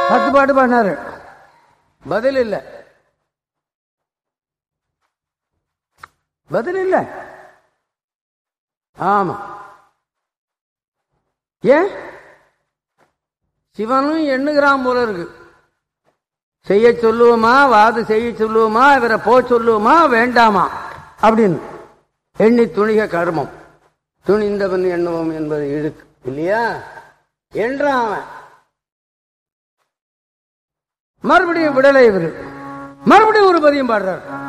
பத்து பாட்டு பாடினாரு பதில் இல்லை பதில் இல்லை ஆமா ஏன் சிவனும் எண்ணுகிறான் போல இருக்கு செய்ய சொல்லுவோமா வாது செய்ய சொல்லுவோமா இவரை போ சொல்லுவோமா வேண்டாமா அப்படின்னு எண்ணி துணிக கர்மம் துணிந்தவன் எண்ணுவோம் என்பது இழுக்கு இல்லையா என்றான் அவன் மறுபடியும் விடலை இவரு மறுபடியும் ஒரு பதியம் பாடுறார்